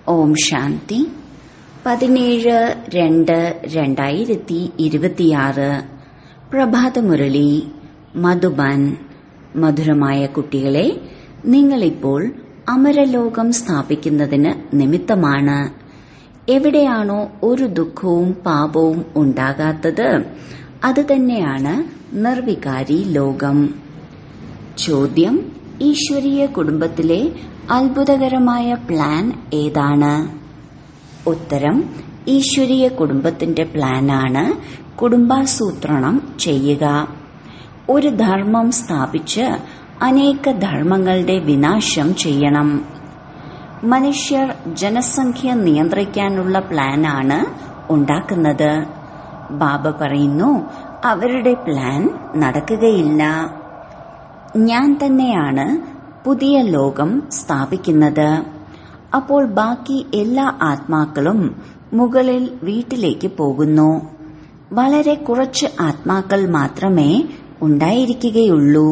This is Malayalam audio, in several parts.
ഓം ശാന്തി പതിനേഴ് രണ്ട് രണ്ടായിരത്തി ഇരുപത്തിയാറ് പ്രഭാതമുരളി മധുബൻ മധുരമായ കുട്ടികളെ നിങ്ങളിപ്പോൾ അമരലോകം സ്ഥാപിക്കുന്നതിന് നിമിത്തമാണ് എവിടെയാണോ ഒരു ദുഃഖവും പാപവും ഉണ്ടാകാത്തത് അത് തന്നെയാണ് നിർവികാരി ലോകം ചോദ്യം ഈശ്വരീയ കുടുംബത്തിലെ അത്ഭുതകരമായ പ്ലാൻ ഏതാണ് ഉത്തരം ഈശ്വരീയ കുടുംബത്തിന്റെ പ്ലാനാണ് കുടുംബാസൂത്രണം ചെയ്യുക ഒരു ധർമ്മം സ്ഥാപിച്ച് അനേക ധർമ്മങ്ങളുടെ വിനാശം ചെയ്യണം മനുഷ്യർ ജനസംഖ്യ നിയന്ത്രിക്കാനുള്ള പ്ലാനാണ് ഉണ്ടാക്കുന്നത് ബാബ പറയുന്നു അവരുടെ പ്ലാൻ നടക്കുകയില്ല ഞാൻ തന്നെയാണ് പുതിയ ലോകം സ്ഥാപിക്കുന്നത് അപ്പോൾ ബാക്കി എല്ലാ ആത്മാക്കളും മുകളിൽ വീട്ടിലേക്ക് പോകുന്നു വളരെ കുറച്ച് ആത്മാക്കൾ മാത്രമേ ഉണ്ടായിരിക്കുകയുള്ളൂ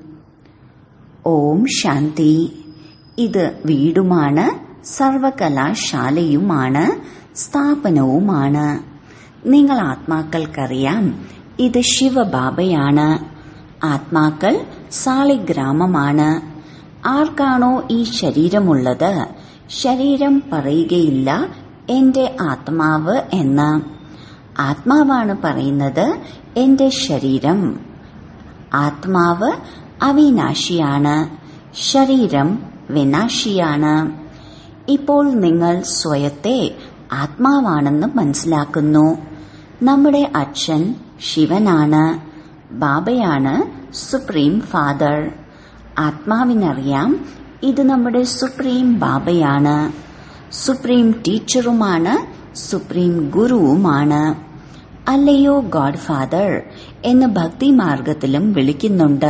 ഓം ശാന്തി ഇത് വീടുമാണ് സർവകലാശാലയുമാണ് സ്ഥാപനവുമാണ് നിങ്ങൾ ആത്മാക്കൾക്കറിയാം ഇത് ശിവബാബയാണ് ആത്മാക്കൾ സാളിഗ്രാമമാണ് ആർക്കാണോ ഈ ശരീരമുള്ളത് ശരീരം പറയുകയില്ല എന്റെ ആത്മാവ് എന്ന് ആത്മാവാണ് പറയുന്നത് എന്റെ ശരീരം ആത്മാവ് അവിനാശിയാണ് ശരീരം വിനാശിയാണ് ഇപ്പോൾ നിങ്ങൾ സ്വയത്തെ ആത്മാവാണെന്ന് മനസ്സിലാക്കുന്നു നമ്മുടെ അച്ഛൻ ശിവനാണ് ബാബയാണ് സുപ്രീം ഫാദർ ആത്മാവിനറിയാം ഇത് നമ്മുടെ സുപ്രീം ബാബയാണ് സുപ്രീം ടീച്ചറുമാണ് സുപ്രീം ഗുരുവുമാണ് അല്ലയോ ഗോഡ് ഫാദർ എന്ന് ഭക്തിമാർഗത്തിലും വിളിക്കുന്നുണ്ട്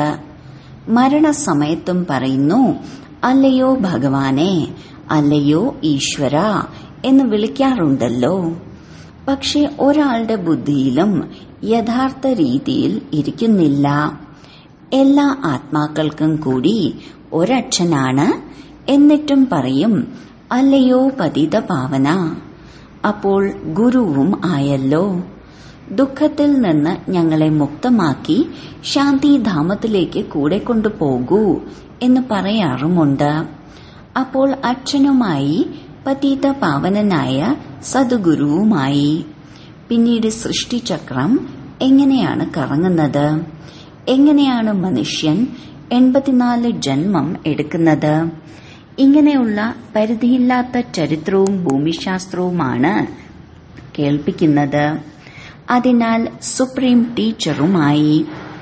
മരണസമയത്തും പറയുന്നു അല്ലയോ ഭഗവാനെ അല്ലയോ ഈശ്വര എന്ന് വിളിക്കാറുണ്ടല്ലോ പക്ഷെ ഒരാളുടെ ബുദ്ധിയിലും യഥാർത്ഥ രീതിയിൽ ഇരിക്കുന്നില്ല എല്ലാ ആത്മാക്കൾക്കും കൂടി ഒരച്ഛനാണ് എന്നിട്ടും പറയും അല്ലയോ പതിത പാവന അപ്പോൾ ഗുരുവും ആയല്ലോ ദുഃഖത്തിൽ നിന്ന് ഞങ്ങളെ മുക്തമാക്കി ശാന്തിധാമത്തിലേക്ക് കൂടെ കൊണ്ടുപോകൂ എന്ന് പറയാറുമുണ്ട് അപ്പോൾ അച്ഛനുമായി പതീത പാവനനായ സദ്ഗുരുവുമായി പിന്നീട് സൃഷ്ടിചക്രം എങ്ങനെയാണ് കറങ്ങുന്നത് എങ്ങനെയാണ് മനുഷ്യൻ എൺപത്തിനാല് ജന്മം എടുക്കുന്നത് ഇങ്ങനെയുള്ള പരിധിയില്ലാത്ത ചരിത്രവും ഭൂമിശാസ്ത്രവുമാണ് കേൾപ്പിക്കുന്നത് അതിനാൽ സുപ്രീം ടീച്ചറുമായി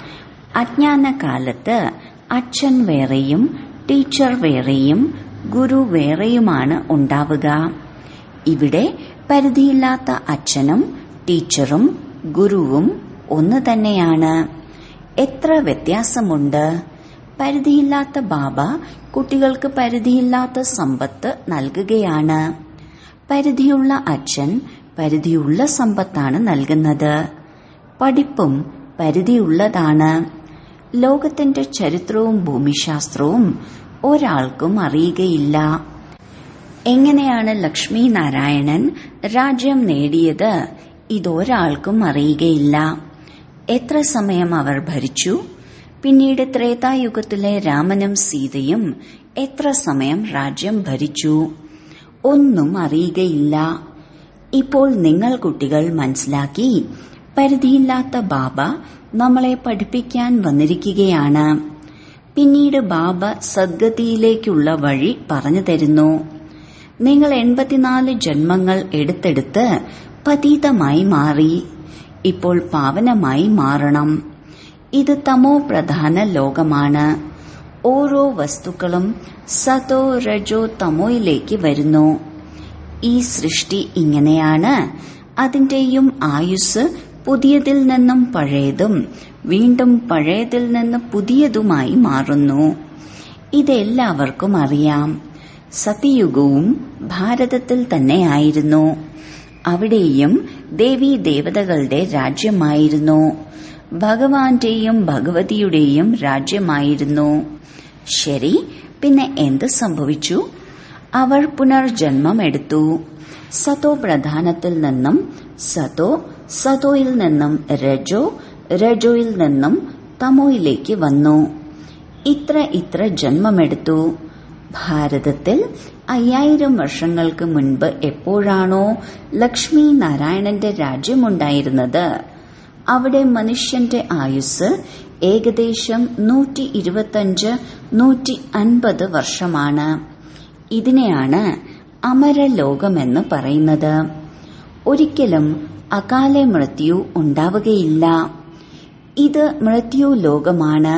അജ്ഞാനകാലത്ത് അച്ഛൻ വേറെയും ടീച്ചർ വേറെയും ഗുരു വേറെയുമാണ് ഉണ്ടാവുക ഇവിടെ പരിധിയില്ലാത്ത അച്ഛനും ടീച്ചറും ഗുരുവും ഒന്ന് തന്നെയാണ് എത്ര വ്യത്യാസമുണ്ട് പരിധിയില്ലാത്ത ബാബ കുട്ടികൾക്ക് പരിധിയില്ലാത്ത സമ്പത്ത് നൽകുകയാണ് പരിധിയുള്ള അച്ഛൻ പരിധിയുള്ള സമ്പത്താണ് നൽകുന്നത് പഠിപ്പും പരിധിയുള്ളതാണ് ലോകത്തിന്റെ ചരിത്രവും ഭൂമിശാസ്ത്രവും ഒരാൾക്കും അറിയുകയില്ല എങ്ങനെയാണ് ലക്ഷ്മി നാരായണൻ രാജ്യം നേടിയത് ഇതൊരാൾക്കും അറിയുകയില്ല എത്ര സമയം അവർ ഭരിച്ചു പിന്നീട് ത്രേതായുഗത്തിലെ രാമനും സീതയും എത്ര സമയം രാജ്യം ഭരിച്ചു ഒന്നും അറിയുകയില്ല ഇപ്പോൾ നിങ്ങൾ കുട്ടികൾ മനസ്സിലാക്കി പരിധിയില്ലാത്ത ബാബ നമ്മളെ പഠിപ്പിക്കാൻ വന്നിരിക്കുകയാണ് പിന്നീട് ബാബ സദ്ഗതിയിലേക്കുള്ള വഴി പറഞ്ഞു തരുന്നു നിങ്ങൾ എൺപത്തിനാല് ജന്മങ്ങൾ എടുത്തെടുത്ത് പതീതമായി മാറി ഇപ്പോൾ പാവനമായി മാറണം ഇത് തമോ പ്രധാന ലോകമാണ് ഓരോ വസ്തുക്കളും സതോ രജോ തമോയിലേക്ക് വരുന്നു ഈ സൃഷ്ടി ഇങ്ങനെയാണ് അതിന്റെയും ആയുസ് പുതിയതിൽ നിന്നും പഴയതും വീണ്ടും പഴയതിൽ നിന്ന് പുതിയതുമായി മാറുന്നു ഇതെല്ലാവർക്കും അറിയാം സതിയുഗവും ഭാരതത്തിൽ തന്നെയായിരുന്നു അവിടെയും ദേവീ ദേവതകളുടെ രാജ്യമായിരുന്നു ഭഗവാന്റെയും ഭഗവതിയുടെയും രാജ്യമായിരുന്നു ശരി പിന്നെ എന്ത് സംഭവിച്ചു അവർ പുനർജന്മമെടുത്തു സതോ പ്രധാനത്തിൽ നിന്നും സതോ സതോയിൽ നിന്നും രജോ രജോയിൽ നിന്നും തമോയിലേക്ക് വന്നു ഇത്ര ഇത്ര ജന്മമെടുത്തു ഭാരതത്തിൽ അയ്യായിരം വർഷങ്ങൾക്ക് മുൻപ് എപ്പോഴാണോ ലക്ഷ്മി നാരായണന്റെ രാജ്യമുണ്ടായിരുന്നത് അവിടെ മനുഷ്യന്റെ ആയുസ് ഏകദേശം നൂറ്റി ഇരുപത്തഞ്ച് നൂറ്റി അൻപത് വർഷമാണ് ഇതിനെയാണ് അമരലോകമെന്ന് പറയുന്നത് ഒരിക്കലും അകാല മൃത്യു ഉണ്ടാവുകയില്ല ഇത് മൃത്യു ലോകമാണ്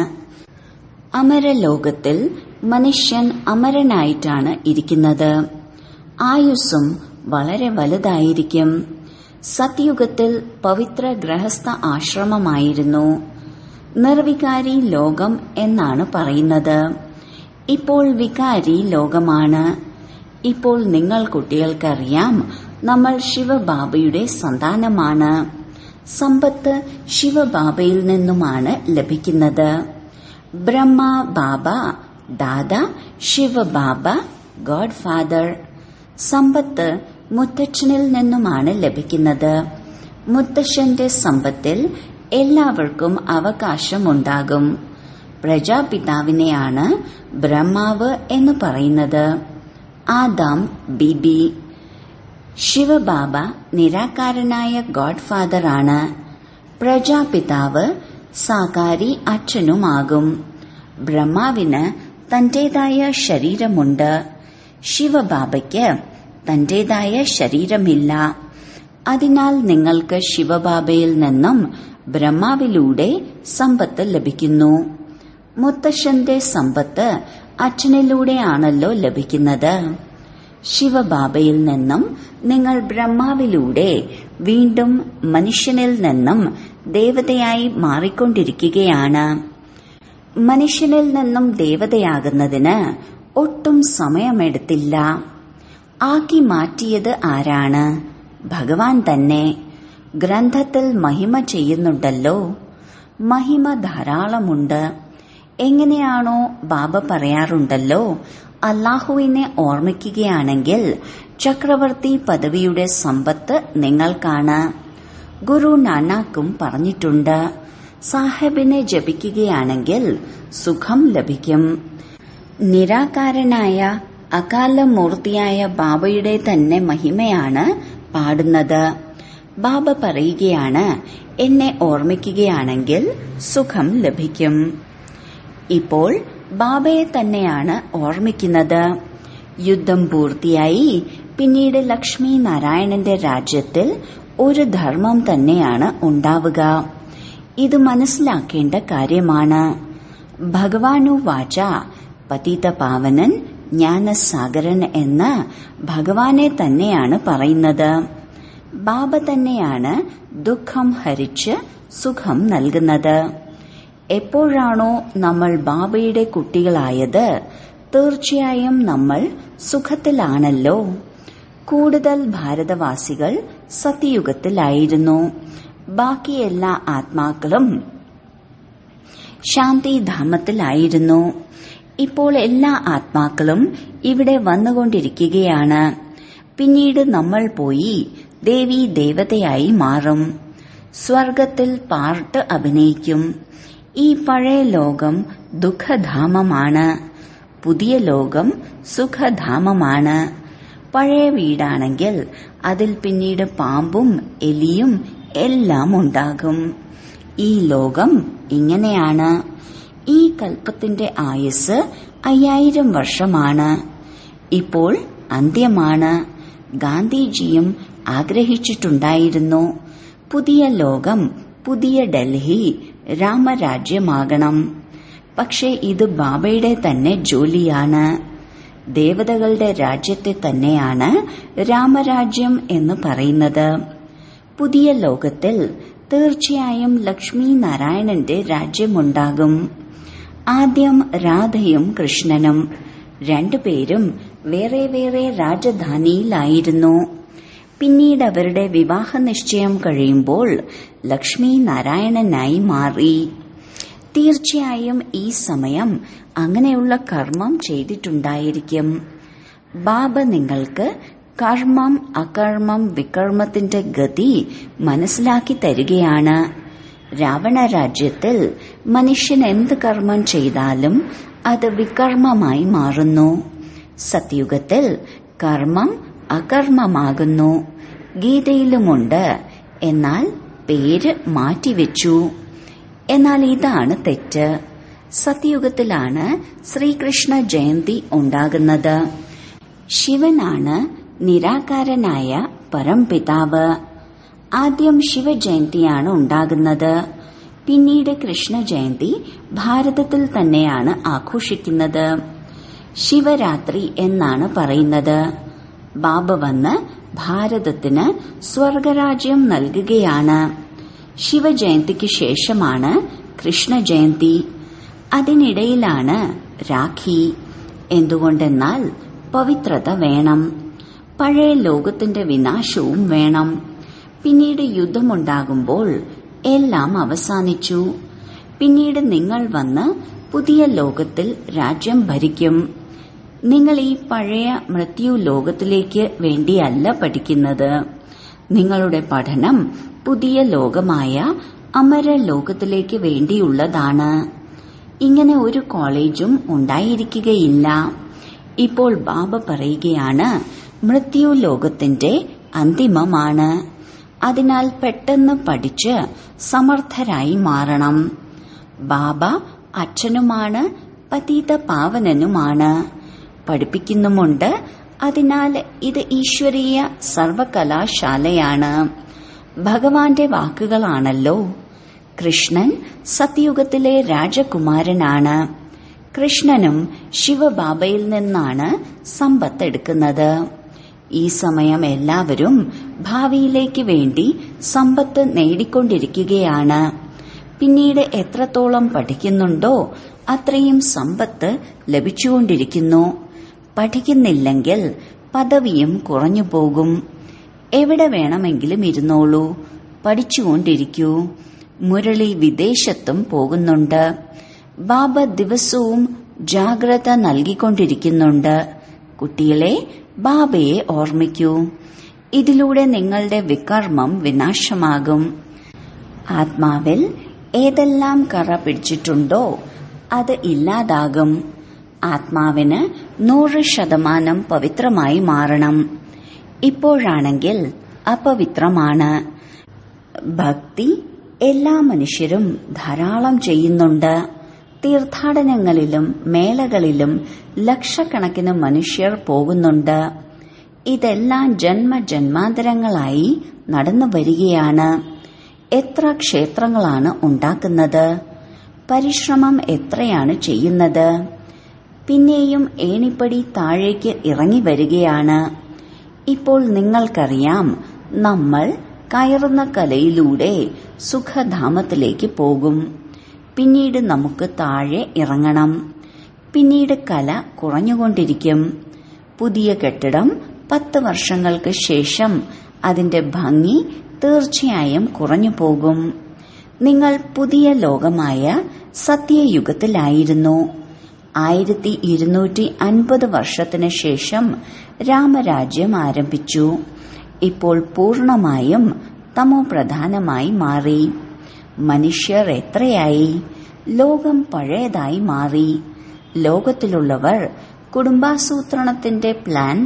അമരലോകത്തിൽ മനുഷ്യൻ അമരനായിട്ടാണ് ഇരിക്കുന്നത് ആയുസ്സും വളരെ വലുതായിരിക്കും സത്യുഗത്തിൽ പവിത്ര ഗൃഹസ്ഥ ആശ്രമമായിരുന്നു നിർവികാരി ലോകം എന്നാണ് പറയുന്നത് ഇപ്പോൾ വികാരി ലോകമാണ് ഇപ്പോൾ നിങ്ങൾ കുട്ടികൾക്കറിയാം നമ്മൾ ശിവബാബയുടെ സന്താനമാണ് സമ്പത്ത് ശിവബാബയിൽ നിന്നുമാണ് ലഭിക്കുന്നത് ബ്രഹ്മ ബാബ ദാദ ശിവബാബ ഗോഡ് ഫാദർ സമ്പത്ത് മുത്തച്ഛനിൽ നിന്നുമാണ് ലഭിക്കുന്നത് മുത്തശ്ശന്റെ സമ്പത്തിൽ എല്ലാവർക്കും അവകാശമുണ്ടാകും പ്രജാപിതാവിനെയാണ് ബ്രഹ്മാവ് എന്ന് പറയുന്നത് ആദാം ബിബി ശിവബാബ നിരാകാരനായ ഗോഡ് ഫാദറാണ് പ്രജാപിതാവ് സാകാരി അച്ഛനുമാകും ബ്രഹ്മാവിന് തന്റേതായ ശരീരമുണ്ട് ശിവബാബയ്ക്ക് തന്റേതായ ശരീരമില്ല അതിനാൽ നിങ്ങൾക്ക് ശിവബാബയിൽ നിന്നും ബ്രഹ്മാവിലൂടെ സമ്പത്ത് ലഭിക്കുന്നു മുത്തശ്ശന്റെ സമ്പത്ത് അച്ഛനിലൂടെയാണല്ലോ ലഭിക്കുന്നത് ശിവബാബയിൽ നിന്നും നിങ്ങൾ ബ്രഹ്മാവിലൂടെ വീണ്ടും മനുഷ്യനിൽ നിന്നും ദേവതയായി മാറിക്കൊണ്ടിരിക്കുകയാണ് മനുഷ്യനിൽ നിന്നും ദേവതയാകുന്നതിന് ഒട്ടും സമയമെടുത്തില്ല ആക്കി മാറ്റിയത് ആരാണ് ഭഗവാൻ തന്നെ ഗ്രന്ഥത്തിൽ മഹിമ ചെയ്യുന്നുണ്ടല്ലോ മഹിമ ധാരാളമുണ്ട് എങ്ങനെയാണോ ബാബ പറയാറുണ്ടല്ലോ അള്ളാഹുവിനെ ഓർമ്മിക്കുകയാണെങ്കിൽ ചക്രവർത്തി പദവിയുടെ സമ്പത്ത് നിങ്ങൾക്കാണ് ഗുരു നാനാക്കും പറഞ്ഞിട്ടുണ്ട് സാഹബിനെ ജപിക്കുകയാണെങ്കിൽ സുഖം ലഭിക്കും നിരാകാരനായ അകാലമൂർത്തിയായ ബാബയുടെ തന്നെ മഹിമയാണ് പാടുന്നത് ബാബ പറയുകയാണ് എന്നെ ഓർമ്മിക്കുകയാണെങ്കിൽ സുഖം ലഭിക്കും ഇപ്പോൾ ബാബയെ തന്നെയാണ് ഓർമ്മിക്കുന്നത് യുദ്ധം പൂർത്തിയായി പിന്നീട് ലക്ഷ്മി നാരായണന്റെ രാജ്യത്തിൽ ഒരു ധർമ്മം തന്നെയാണ് ഉണ്ടാവുക ഇത് മനസ്സിലാക്കേണ്ട കാര്യമാണ് ഭഗവാനു വാച പതിത പാവനൻ ജ്ഞാനസാഗരൻ എന്ന് ഭഗവാനെ തന്നെയാണ് പറയുന്നത് ബാബ തന്നെയാണ് ദുഃഖം ഹരിച്ച് സുഖം നൽകുന്നത് എപ്പോഴാണോ നമ്മൾ ബാബയുടെ കുട്ടികളായത് തീർച്ചയായും നമ്മൾ സുഖത്തിലാണല്ലോ കൂടുതൽ ഭാരതവാസികൾ സത്യയുഗത്തിലായിരുന്നു ബാക്കി എല്ലാ ആത്മാക്കളും ശാന്തിധാമത്തിലായിരുന്നു ഇപ്പോൾ എല്ലാ ആത്മാക്കളും ഇവിടെ വന്നുകൊണ്ടിരിക്കുകയാണ് പിന്നീട് നമ്മൾ പോയി ദേവി ദേവതയായി മാറും സ്വർഗത്തിൽ പാർട്ട് അഭിനയിക്കും ഈ പഴയ ലോകം ദുഃഖധാമമാണ് പുതിയ ലോകം സുഖധാമമാണ് പഴയ വീടാണെങ്കിൽ അതിൽ പിന്നീട് പാമ്പും എലിയും എല്ലാം ഉണ്ടാകും ഈ ലോകം ഇങ്ങനെയാണ് ഈ കൽപ്പത്തിന്റെ ആയുസ് അയ്യായിരം വർഷമാണ് ഇപ്പോൾ അന്ത്യമാണ് ഗാന്ധിജിയും ആഗ്രഹിച്ചിട്ടുണ്ടായിരുന്നു പുതിയ ലോകം പുതിയ ഡൽഹി രാമരാജ്യമാകണം പക്ഷേ ഇത് ബാബയുടെ തന്നെ ജോലിയാണ് ദേവതകളുടെ രാജ്യത്തെ തന്നെയാണ് രാമരാജ്യം എന്ന് പറയുന്നത് പുതിയ ലോകത്തിൽ തീർച്ചയായും ലക്ഷ്മി നാരായണന്റെ രാജ്യമുണ്ടാകും ആദ്യം രാധയും കൃഷ്ണനും രണ്ടുപേരും വേറെ വേറെ രാജധാനിയിലായിരുന്നു പിന്നീട് അവരുടെ വിവാഹ നിശ്ചയം കഴിയുമ്പോൾ ലക്ഷ്മി നാരായണനായി മാറി തീർച്ചയായും ഈ സമയം അങ്ങനെയുള്ള കർമ്മം ചെയ്തിട്ടുണ്ടായിരിക്കും ബാബ നിങ്ങൾക്ക് കർമ്മം അകർമ്മം വികർമ്മത്തിന്റെ ഗതി മനസ്സിലാക്കി തരികയാണ് രാവണ രാജ്യത്തിൽ മനുഷ്യൻ എന്ത് കർമ്മം ചെയ്താലും അത് വികർമ്മമായി മാറുന്നു സത്യുഗത്തിൽ കർമ്മം അകർമ്മമാകുന്നു ഗീതയിലുമുണ്ട് എന്നാൽ പേര് മാറ്റിവെച്ചു എന്നാൽ ഇതാണ് തെറ്റ് സത്യുഗത്തിലാണ് ശ്രീകൃഷ്ണ ജയന്തി ഉണ്ടാകുന്നത് ശിവനാണ് നിരാകാരനായ പരംപിതാവ് ആദ്യം ശിവജയന്തിയാണ് ഉണ്ടാകുന്നത് പിന്നീട് കൃഷ്ണ ജയന്തി ഭാരതത്തിൽ തന്നെയാണ് ആഘോഷിക്കുന്നത് ശിവരാത്രി എന്നാണ് പറയുന്നത് ബാബ വന്ന് ഭാരതത്തിന് സ്വർഗരാജ്യം നൽകുകയാണ് ശിവജയന്തിക്ക് ശേഷമാണ് കൃഷ്ണ ജയന്തി അതിനിടയിലാണ് രാഖി എന്തുകൊണ്ടെന്നാൽ പവിത്രത വേണം പഴയ ലോകത്തിന്റെ വിനാശവും വേണം പിന്നീട് യുദ്ധമുണ്ടാകുമ്പോൾ എല്ലാം അവസാനിച്ചു പിന്നീട് നിങ്ങൾ വന്ന് പുതിയ ലോകത്തിൽ രാജ്യം ഭരിക്കും നിങ്ങൾ ഈ പഴയ മൃത്യു ലോകത്തിലേക്ക് വേണ്ടിയല്ല പഠിക്കുന്നത് നിങ്ങളുടെ പഠനം പുതിയ ലോകമായ അമര ലോകത്തിലേക്ക് വേണ്ടിയുള്ളതാണ് ഇങ്ങനെ ഒരു കോളേജും ഉണ്ടായിരിക്കുകയില്ല ഇപ്പോൾ ബാബ പറയുകയാണ് മൃത്യു ലോകത്തിന്റെ അന്തിമമാണ് അതിനാൽ പെട്ടെന്ന് പഠിച്ച് സമർത്ഥരായി മാറണം ബാബ അച്ഛനുമാണ് പതീത പാവനനുമാണ് പഠിപ്പിക്കുന്നുമുണ്ട് അതിനാൽ ഇത് ഈശ്വരീയ സർവകലാശാലയാണ് ഭഗവാന്റെ വാക്കുകളാണല്ലോ കൃഷ്ണൻ സത്യുഗത്തിലെ രാജകുമാരനാണ് കൃഷ്ണനും ശിവബാബയിൽ നിന്നാണ് സമ്പത്ത് എടുക്കുന്നത് ഈ സമയം എല്ലാവരും ഭാവിയിലേക്ക് വേണ്ടി സമ്പത്ത് നേടിക്കൊണ്ടിരിക്കുകയാണ് പിന്നീട് എത്രത്തോളം പഠിക്കുന്നുണ്ടോ അത്രയും സമ്പത്ത് ലഭിച്ചുകൊണ്ടിരിക്കുന്നു പഠിക്കുന്നില്ലെങ്കിൽ പദവിയും കുറഞ്ഞു പോകും എവിടെ വേണമെങ്കിലും ഇരുന്നോളൂ പഠിച്ചുകൊണ്ടിരിക്കൂ മുരളി വിദേശത്തും പോകുന്നുണ്ട് ബാബ ദിവസവും ജാഗ്രത നൽകിക്കൊണ്ടിരിക്കുന്നുണ്ട് കുട്ടികളെ ബാബയെ ഓർമ്മിക്കൂ ഇതിലൂടെ നിങ്ങളുടെ വികർമ്മം വിനാശമാകും ആത്മാവിൽ ഏതെല്ലാം കറ പിടിച്ചിട്ടുണ്ടോ അത് ഇല്ലാതാകും ആത്മാവിന് നൂറ് ശതമാനം പവിത്രമായി മാറണം ഇപ്പോഴാണെങ്കിൽ അപവിത്രമാണ് ഭക്തി എല്ലാ മനുഷ്യരും ധാരാളം ചെയ്യുന്നുണ്ട് തീർത്ഥാടനങ്ങളിലും മേളകളിലും ലക്ഷക്കണക്കിന് മനുഷ്യർ പോകുന്നുണ്ട് ഇതെല്ലാം ജന്മജന്മാന്തരങ്ങളായി നടന്നു വരികയാണ് എത്ര ക്ഷേത്രങ്ങളാണ് ഉണ്ടാക്കുന്നത് പരിശ്രമം എത്രയാണ് ചെയ്യുന്നത് പിന്നെയും ഏണിപ്പടി താഴേക്ക് ഇറങ്ങി വരികയാണ് ഇപ്പോൾ നിങ്ങൾക്കറിയാം നമ്മൾ കയറുന്ന കലയിലൂടെ സുഖധാമത്തിലേക്ക് പോകും പിന്നീട് നമുക്ക് താഴെ ഇറങ്ങണം പിന്നീട് കല കുറഞ്ഞുകൊണ്ടിരിക്കും പുതിയ കെട്ടിടം പത്ത് വർഷങ്ങൾക്ക് ശേഷം അതിന്റെ ഭംഗി തീർച്ചയായും കുറഞ്ഞു പോകും നിങ്ങൾ പുതിയ ലോകമായ സത്യയുഗത്തിലായിരുന്നു ആയിരത്തി ഇരുന്നൂറ്റി അൻപത് വർഷത്തിന് ശേഷം രാമരാജ്യം ആരംഭിച്ചു ഇപ്പോൾ പൂർണമായും തമോപ്രധാനമായി മാറി മനുഷ്യർ എത്രയായി ലോകം പഴയതായി മാറി ലോകത്തിലുള്ളവർ കുടുംബാസൂത്രണത്തിന്റെ പ്ലാൻ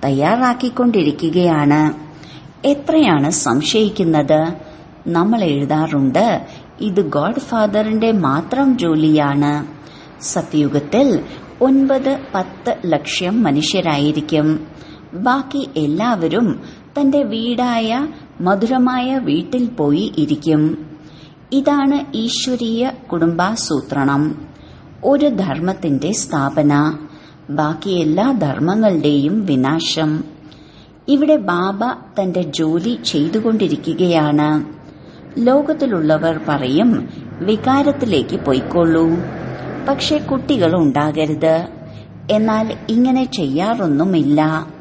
തയ്യാറാക്കിക്കൊണ്ടിരിക്കുകയാണ് എത്രയാണ് സംശയിക്കുന്നത് നമ്മൾ എഴുതാറുണ്ട് ഇത് ഗോഡ് ഫാദറിന്റെ മാത്രം ജോലിയാണ് സത്യയുഗത്തിൽ ഒൻപത് പത്ത് ലക്ഷം മനുഷ്യരായിരിക്കും ബാക്കി എല്ലാവരും തന്റെ വീടായ മധുരമായ വീട്ടിൽ പോയി ഇരിക്കും ഇതാണ് ഈശ്വരീയ കുടുംബാസൂത്രണം ഒരു ധർമ്മത്തിന്റെ സ്ഥാപന ബാക്കി എല്ലാ ധർമ്മങ്ങളുടെയും വിനാശം ഇവിടെ ബാബ തന്റെ ജോലി ചെയ്തുകൊണ്ടിരിക്കുകയാണ് ലോകത്തിലുള്ളവർ പറയും വികാരത്തിലേക്ക് പൊയ്ക്കൊള്ളൂ പക്ഷെ കുട്ടികൾ ഉണ്ടാകരുത് എന്നാൽ ഇങ്ങനെ ചെയ്യാറൊന്നുമില്ല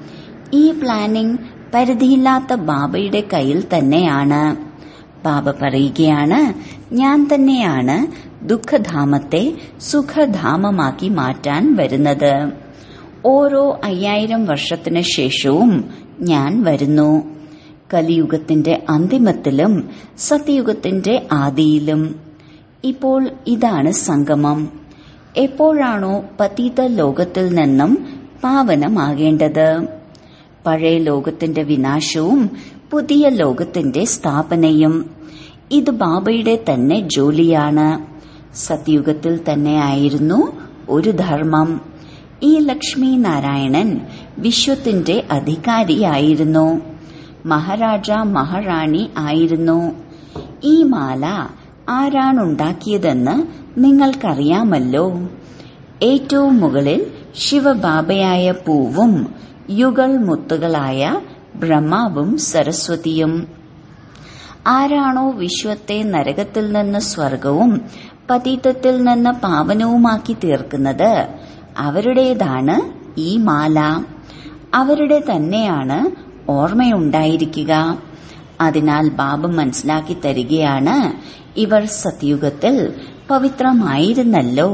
ഈ പ്ലാനിംഗ് പരിധിയില്ലാത്ത ബാബയുടെ കയ്യിൽ തന്നെയാണ് ബാബ പറയുകയാണ് ഞാൻ തന്നെയാണ് ദുഃഖധാമത്തെ സുഖധാമമാക്കി മാറ്റാൻ വരുന്നത് ഓരോ അയ്യായിരം വർഷത്തിന് ശേഷവും ഞാൻ വരുന്നു കലിയുഗത്തിന്റെ അന്തിമത്തിലും സത്യയുഗത്തിന്റെ ആദിയിലും ഇപ്പോൾ ഇതാണ് സംഗമം എപ്പോഴാണോ പതീത ലോകത്തിൽ നിന്നും പാവനമാകേണ്ടത് പഴയ ലോകത്തിന്റെ വിനാശവും പുതിയ ലോകത്തിന്റെ സ്ഥാപനയും ഇത് ബാബയുടെ തന്നെ ജോലിയാണ് സത്യുഗത്തിൽ തന്നെ ആയിരുന്നു ഒരു ധർമ്മം ഈ ലക്ഷ്മി നാരായണൻ വിശ്വത്തിന്റെ അധികാരിയായിരുന്നു മഹാരാജ മഹാറാണി ആയിരുന്നു ഈ മാല ആരാണുണ്ടാക്കിയതെന്ന് നിങ്ങൾക്കറിയാമല്ലോ ഏറ്റവും മുകളിൽ ശിവബാബയായ പൂവും യുഗൾ മുത്തുകളായ ബ്രഹ്മാവും സരസ്വതിയും ആരാണോ വിശ്വത്തെ നരകത്തിൽ നിന്ന് സ്വർഗവും പതീതത്തിൽ നിന്ന് പാവനവുമാക്കി തീർക്കുന്നത് അവരുടേതാണ് ഈ മാല അവരുടെ തന്നെയാണ് ഓർമ്മയുണ്ടായിരിക്കുക അതിനാൽ ബാബ മനസ്സിലാക്കി തരികയാണ് ഇവർ സത്യുഗത്തിൽ പവിത്രമായിരുന്നല്ലോ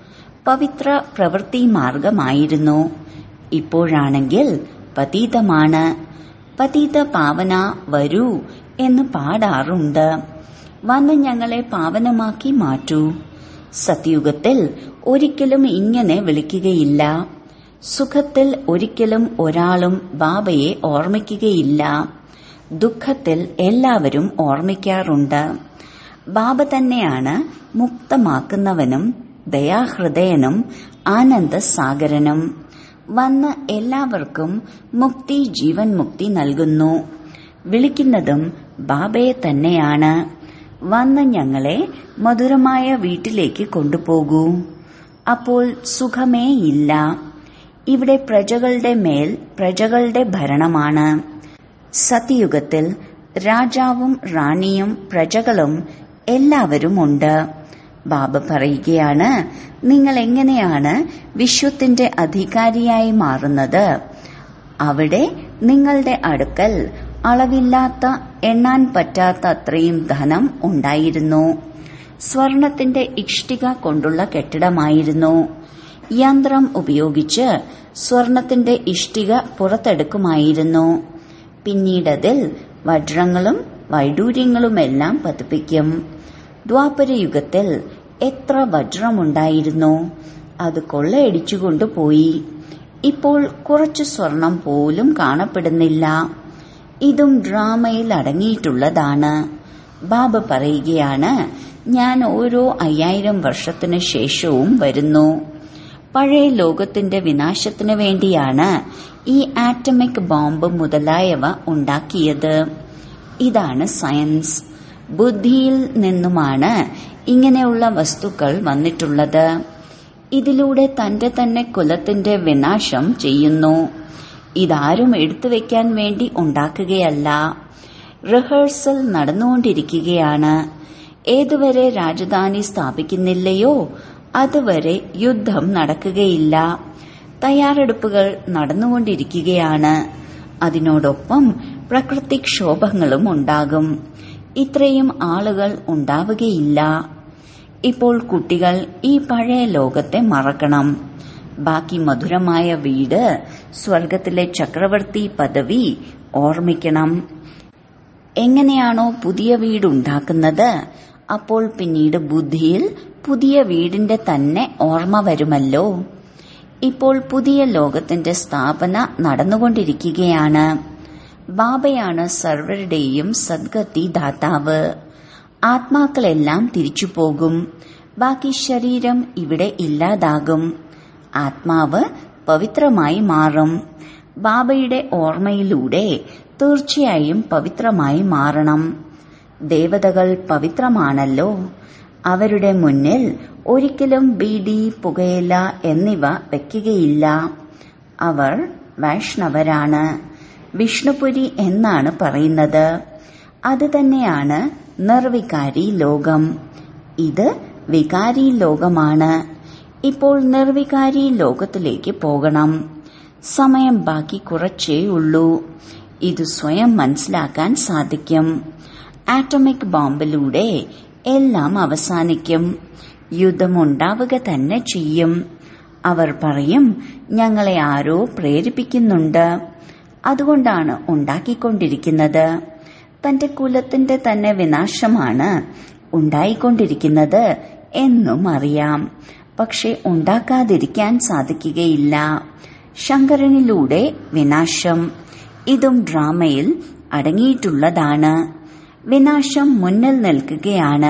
പവിത്ര പ്രവൃത്തി മാർഗമായിരുന്നു ഇപ്പോഴാണെങ്കിൽ പതീതമാണ് പതീത പാവന വരൂ എന്ന് പാടാറുണ്ട് വന്ന് ഞങ്ങളെ പാവനമാക്കി മാറ്റൂ സത്യുഗത്തിൽ ഒരിക്കലും ഇങ്ങനെ വിളിക്കുകയില്ല സുഖത്തിൽ ഒരിക്കലും ഒരാളും ബാബയെ ഓർമ്മിക്കുകയില്ല ദുഃഖത്തിൽ എല്ലാവരും ഓർമ്മിക്കാറുണ്ട് ബാബ തന്നെയാണ് മുക്തമാക്കുന്നവനും ദയാഹൃദയനും ആനന്ദസാഗരനും വന്ന് എല്ലാവർക്കും മുക്തി ജീവൻ മുക്തി നൽകുന്നു വിളിക്കുന്നതും ബാബയെ തന്നെയാണ് വന്ന് ഞങ്ങളെ മധുരമായ വീട്ടിലേക്ക് കൊണ്ടുപോകൂ അപ്പോൾ സുഖമേ ഇല്ല ഇവിടെ പ്രജകളുടെ മേൽ പ്രജകളുടെ ഭരണമാണ് സത്യയുഗത്തിൽ രാജാവും റാണിയും പ്രജകളും എല്ലാവരുമുണ്ട് ബാബ പറയുകയാണ് നിങ്ങൾ എങ്ങനെയാണ് വിശ്വത്തിന്റെ അധികാരിയായി മാറുന്നത് അവിടെ നിങ്ങളുടെ അടുക്കൽ അളവില്ലാത്ത എണ്ണാൻ പറ്റാത്ത അത്രയും ധനം ഉണ്ടായിരുന്നു സ്വർണത്തിന്റെ ഇഷ്ടിക കൊണ്ടുള്ള കെട്ടിടമായിരുന്നു യന്ത്രം ഉപയോഗിച്ച് സ്വർണത്തിന്റെ ഇഷ്ടിക പുറത്തെടുക്കുമായിരുന്നു പിന്നീടതിൽ വജ്രങ്ങളും വൈഡൂര്യങ്ങളുമെല്ലാം പതിപ്പിക്കും ദ്വാപരയുഗത്തിൽ എത്ര വജ്രമുണ്ടായിരുന്നു അത് കൊള്ളയടിച്ചുകൊണ്ടുപോയി ഇപ്പോൾ കുറച്ചു സ്വർണം പോലും കാണപ്പെടുന്നില്ല ഇതും ഡ്രാമയിൽ അടങ്ങിയിട്ടുള്ളതാണ് ബാബ പറയുകയാണ് ഞാൻ ഓരോ അയ്യായിരം വർഷത്തിനു ശേഷവും വരുന്നു പഴയ ലോകത്തിന്റെ വിനാശത്തിനു വേണ്ടിയാണ് ഈ ആറ്റമിക് ബോംബ് മുതലായവ ഉണ്ടാക്കിയത് ഇതാണ് സയൻസ് ബുദ്ധിയിൽ നിന്നുമാണ് ഇങ്ങനെയുള്ള വസ്തുക്കൾ വന്നിട്ടുള്ളത് ഇതിലൂടെ തന്റെ തന്നെ കുലത്തിന്റെ വിനാശം ചെയ്യുന്നു ഇതാരും എടുത്തു വെക്കാൻ വേണ്ടി ഉണ്ടാക്കുകയല്ല റിഹേഴ്സൽ നടന്നുകൊണ്ടിരിക്കുകയാണ് ഏതുവരെ രാജധാനി സ്ഥാപിക്കുന്നില്ലയോ അതുവരെ യുദ്ധം നടക്കുകയില്ല തയ്യാറെടുപ്പുകൾ നടന്നുകൊണ്ടിരിക്കുകയാണ് അതിനോടൊപ്പം പ്രകൃതിക്ഷോഭങ്ങളും ഉണ്ടാകും ഇത്രയും ആളുകൾ ഉണ്ടാവുകയില്ല ഇപ്പോൾ കുട്ടികൾ ഈ പഴയ ലോകത്തെ മറക്കണം ബാക്കി മധുരമായ വീട് സ്വർഗത്തിലെ ചക്രവർത്തി പദവി ഓർമ്മിക്കണം എങ്ങനെയാണോ പുതിയ വീടുണ്ടാക്കുന്നത് അപ്പോൾ പിന്നീട് ബുദ്ധിയിൽ പുതിയ വീടിന്റെ തന്നെ ഓർമ്മ വരുമല്ലോ ഇപ്പോൾ പുതിയ ലോകത്തിന്റെ സ്ഥാപന നടന്നുകൊണ്ടിരിക്കുകയാണ് ബാബയാണ് സർവരുടെയും സദ്ഗതി ദാതാവ് ആത്മാക്കളെല്ലാം തിരിച്ചു പോകും ബാക്കി ശരീരം ഇവിടെ ഇല്ലാതാകും ആത്മാവ് പവിത്രമായി മാറും ബാബയുടെ ഓർമ്മയിലൂടെ തീർച്ചയായും പവിത്രമായി മാറണം ദേവതകൾ പവിത്രമാണല്ലോ അവരുടെ മുന്നിൽ ഒരിക്കലും ബീഡി പുകയില എന്നിവ വയ്ക്കുകയില്ല അവർ വൈഷ്ണവരാണ് വിഷ്ണുപുരി എന്നാണ് പറയുന്നത് അത് തന്നെയാണ് നിർവികാരി ലോകം ഇത് വികാരി ലോകമാണ് ഇപ്പോൾ നിർവികാരി ലോകത്തിലേക്ക് പോകണം സമയം ബാക്കി കുറച്ചേ ഉള്ളൂ ഇത് സ്വയം മനസ്സിലാക്കാൻ സാധിക്കും ആറ്റമിക് ബോംബിലൂടെ എല്ലാം അവസാനിക്കും യുദ്ധമുണ്ടാവുക തന്നെ ചെയ്യും അവർ പറയും ഞങ്ങളെ ആരോ പ്രേരിപ്പിക്കുന്നുണ്ട് അതുകൊണ്ടാണ് ഉണ്ടാക്കിക്കൊണ്ടിരിക്കുന്നത് തന്റെ കുലത്തിന്റെ തന്നെ വിനാശമാണ് ഉണ്ടായിക്കൊണ്ടിരിക്കുന്നത് എന്നും അറിയാം പക്ഷെ ഉണ്ടാക്കാതിരിക്കാൻ സാധിക്കുകയില്ല ശങ്കരനിലൂടെ വിനാശം ഇതും ഡ്രാമയിൽ അടങ്ങിയിട്ടുള്ളതാണ് വിനാശം മുന്നിൽ നിൽക്കുകയാണ്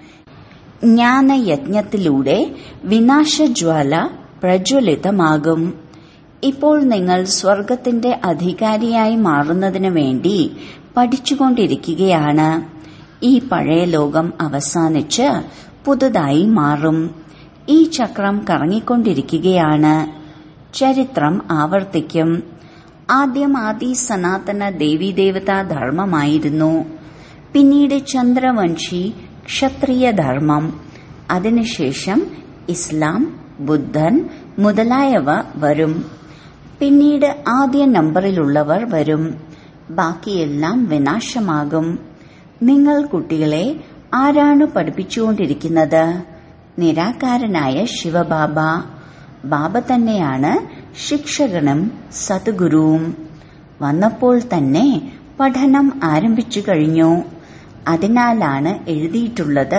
ജ്ഞാനയജ്ഞത്തിലൂടെ വിനാശജ്വാല പ്രജ്വലിതമാകും ഇപ്പോൾ നിങ്ങൾ സ്വർഗത്തിന്റെ അധികാരിയായി മാറുന്നതിനു വേണ്ടി പഠിച്ചുകൊണ്ടിരിക്കുകയാണ് ഈ പഴയ ലോകം അവസാനിച്ച് പുതുതായി മാറും ഈ ചക്രം കറങ്ങിക്കൊണ്ടിരിക്കുകയാണ് ചരിത്രം ആവർത്തിക്കും ആദ്യം ആദി സനാതന ദേവീദേവതാ ധർമ്മമായിരുന്നു പിന്നീട് ചന്ദ്രവംശി ക്ഷത്രിയ ധർമ്മം അതിനുശേഷം ഇസ്ലാം ബുദ്ധൻ മുതലായവ വരും പിന്നീട് ആദ്യ നമ്പറിലുള്ളവർ വരും ബാക്കിയെല്ലാം വിനാശമാകും നിങ്ങൾ കുട്ടികളെ ആരാണ് പഠിപ്പിച്ചുകൊണ്ടിരിക്കുന്നത് നിരാകാരനായ ശിവബാബ ബാബ തന്നെയാണ് ശിക്ഷകനും സദ്ഗുരുവും വന്നപ്പോൾ തന്നെ പഠനം ആരംഭിച്ചു കഴിഞ്ഞു അതിനാലാണ് എഴുതിയിട്ടുള്ളത്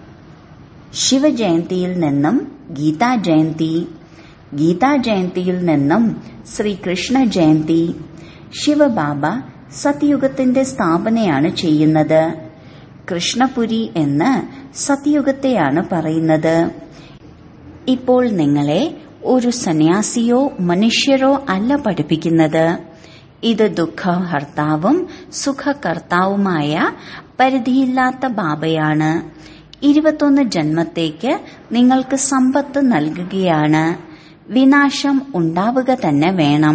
ശിവജയന്തിയിൽ നിന്നും ഗീതാ ജയന്തി ഗീതാ ജയന്തിയിൽ നിന്നും ശ്രീകൃഷ്ണ ജയന്തി ശിവബാബ സത്യുഗത്തിന്റെ സ്ഥാപനയാണ് ചെയ്യുന്നത് കൃഷ്ണപുരി എന്ന് സത്യുഗത്തെയാണ് പറയുന്നത് ഇപ്പോൾ നിങ്ങളെ ഒരു സന്യാസിയോ മനുഷ്യരോ അല്ല പഠിപ്പിക്കുന്നത് ഇത് ദുഃഖഹർത്താവും സുഖകർത്താവുമായ പരിധിയില്ലാത്ത ബാബയാണ് ഇരുപത്തൊന്ന് ജന്മത്തേക്ക് നിങ്ങൾക്ക് സമ്പത്ത് നൽകുകയാണ് വിനാശം ഉണ്ടാവുക തന്നെ വേണം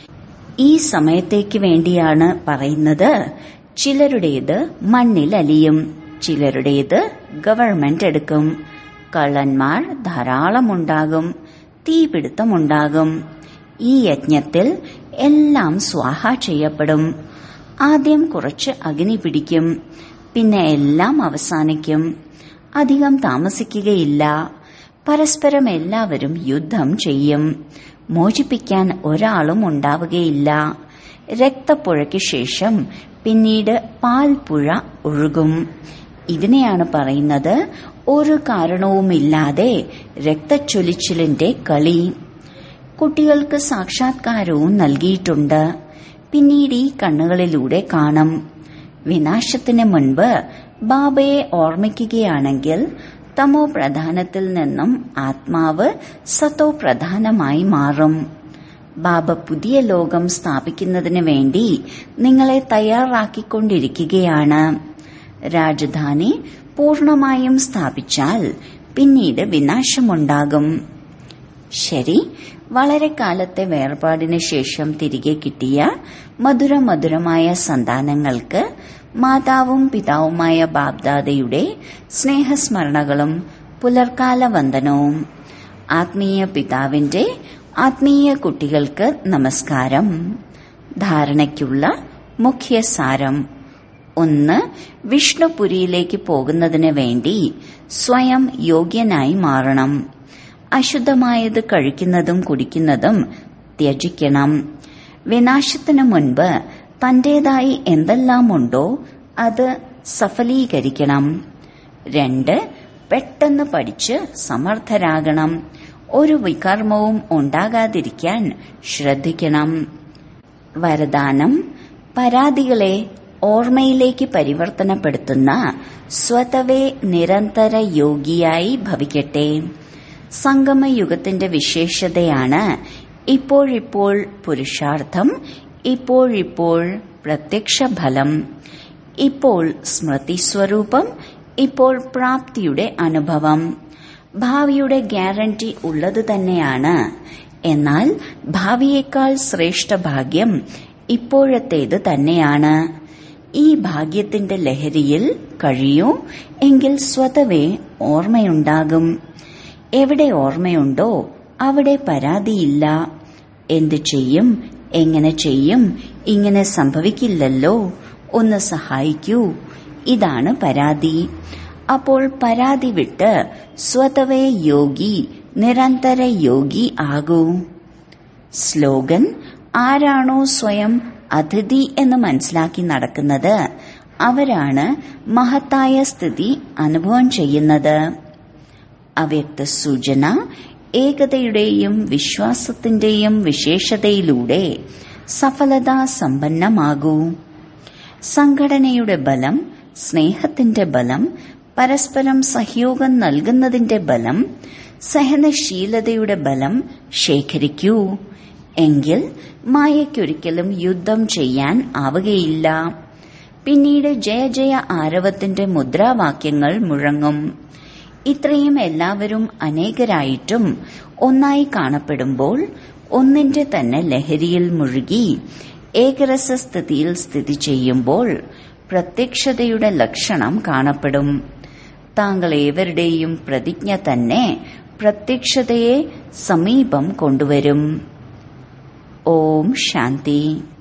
ഈ സമയത്തേക്ക് വേണ്ടിയാണ് പറയുന്നത് ചിലരുടേത് മണ്ണിലലിയും ചിലരുടേത് ഗവൺമെന്റ് എടുക്കും കള്ളന്മാർ ധാരാളമുണ്ടാകും തീപിടുത്തമുണ്ടാകും ഈ യജ്ഞത്തിൽ എല്ലാം സ്വാഹ ചെയ്യപ്പെടും ആദ്യം കുറച്ച് അഗ്നി പിടിക്കും പിന്നെ എല്ലാം അവസാനിക്കും അധികം താമസിക്കുകയില്ല പരസ്പരം എല്ലാവരും യുദ്ധം ചെയ്യും മോചിപ്പിക്കാൻ ഒരാളും ഉണ്ടാവുകയില്ല രക്തപ്പുഴയ്ക്ക് ശേഷം പിന്നീട് പാൽപ്പുഴ ഒഴുകും ഇതിനെയാണ് പറയുന്നത് ഒരു കാരണവുമില്ലാതെ രക്തച്ചൊലിച്ചിലിന്റെ കളി കുട്ടികൾക്ക് സാക്ഷാത്കാരവും നൽകിയിട്ടുണ്ട് പിന്നീട് ഈ കണ്ണുകളിലൂടെ കാണും വിനാശത്തിന് മുൻപ് ബാബയെ ഓർമ്മിക്കുകയാണെങ്കിൽ തമോ പ്രധാനത്തിൽ നിന്നും ആത്മാവ് സത്തോ പ്രധാനമായി മാറും ബാബ പുതിയ ലോകം സ്ഥാപിക്കുന്നതിന് വേണ്ടി നിങ്ങളെ തയ്യാറാക്കിക്കൊണ്ടിരിക്കുകയാണ് രാജധാനി പൂർണമായും സ്ഥാപിച്ചാൽ പിന്നീട് വിനാശമുണ്ടാകും ശരി വളരെ കാലത്തെ വേർപാടിന് ശേഷം തിരികെ കിട്ടിയ മധുര മധുരമായ സന്താനങ്ങൾക്ക് മാതാവും പിതാവുമായ ബാബ്ദാദയുടെ സ്നേഹസ്മരണകളും പുലർക്കാല വന്ദനവും ആത്മീയ പിതാവിന്റെ ആത്മീയ കുട്ടികൾക്ക് നമസ്കാരം ധാരണയ്ക്കുള്ള മുഖ്യ സാരം ഒന്ന് വിഷ്ണുപുരിയിലേക്ക് പോകുന്നതിന് വേണ്ടി സ്വയം യോഗ്യനായി മാറണം അശുദ്ധമായത് കഴിക്കുന്നതും കുടിക്കുന്നതും ത്യജിക്കണം വിനാശത്തിനു മുൻപ് തന്റേതായി എന്തെല്ലാമുണ്ടോ അത് സഫലീകരിക്കണം രണ്ട് പെട്ടെന്ന് പഠിച്ച് സമർത്ഥരാകണം ഒരു വികർമ്മവും ഉണ്ടാകാതിരിക്കാൻ ശ്രദ്ധിക്കണം വരദാനം പരാതികളെ ഓർമ്മയിലേക്ക് പരിവർത്തനപ്പെടുത്തുന്ന സ്വതവേ നിരന്തര യോഗിയായി ഭവിക്കട്ടെ സംഗമയുഗത്തിന്റെ വിശേഷതയാണ് ഇപ്പോഴിപ്പോൾ പുരുഷാർത്ഥം ഇപ്പോഴിപ്പോൾ പ്രത്യക്ഷ ഫലം ഇപ്പോൾ സ്മൃതി സ്വരൂപം ഇപ്പോൾ പ്രാപ്തിയുടെ അനുഭവം ഭാവിയുടെ ഗ്യാരണ്ടി ഉള്ളത് തന്നെയാണ് എന്നാൽ ഭാവിയേക്കാൾ ശ്രേഷ്ഠ ഭാഗ്യം ഇപ്പോഴത്തേത് തന്നെയാണ് ഈ ഭാഗ്യത്തിന്റെ ലഹരിയിൽ കഴിയൂ എങ്കിൽ സ്വതവേ ഓർമ്മയുണ്ടാകും എവിടെ ഓർമ്മയുണ്ടോ അവിടെ പരാതിയില്ല എന്തു ചെയ്യും എങ്ങനെ ചെയ്യും ഇങ്ങനെ സംഭവിക്കില്ലല്ലോ ഒന്ന് സഹായിക്കൂ ഇതാണ് പരാതി അപ്പോൾ പരാതി വിട്ട് സ്വതവേ യോഗി നിരന്തര യോഗി ആകൂ സ്ലോഗൻ ആരാണോ സ്വയം അതിഥി എന്ന് മനസ്സിലാക്കി നടക്കുന്നത് അവരാണ് മഹത്തായ സ്ഥിതി അനുഭവം ചെയ്യുന്നത് അവ്യക്ത സൂചന ഏകതയുടെയും വിശ്വാസത്തിന്റെയും വിശേഷതയിലൂടെ സഫലതാ സമ്പന്നമാകൂ സംഘടനയുടെ ബലം സ്നേഹത്തിന്റെ ബലം പരസ്പരം സഹയോഗം നൽകുന്നതിന്റെ ബലം സഹനശീലതയുടെ ബലം ശേഖരിക്കൂ എങ്കിൽ മായയ്ക്കൊരിക്കലും യുദ്ധം ചെയ്യാൻ ആവുകയില്ല പിന്നീട് ജയ ജയ ആരവത്തിന്റെ മുദ്രാവാക്യങ്ങൾ മുഴങ്ങും ഇത്രയും എല്ലാവരും അനേകരായിട്ടും ഒന്നായി കാണപ്പെടുമ്പോൾ ഒന്നിന്റെ തന്നെ ലഹരിയിൽ മുഴുകി ഏകരസസ്ഥിതിയിൽ സ്ഥിതി ചെയ്യുമ്പോൾ പ്രത്യക്ഷതയുടെ ലക്ഷണം കാണപ്പെടും താങ്കൾ ഏവരുടെയും പ്രതിജ്ഞ തന്നെ പ്രത്യക്ഷതയെ സമീപം കൊണ്ടുവരും ഓം ശാന്തി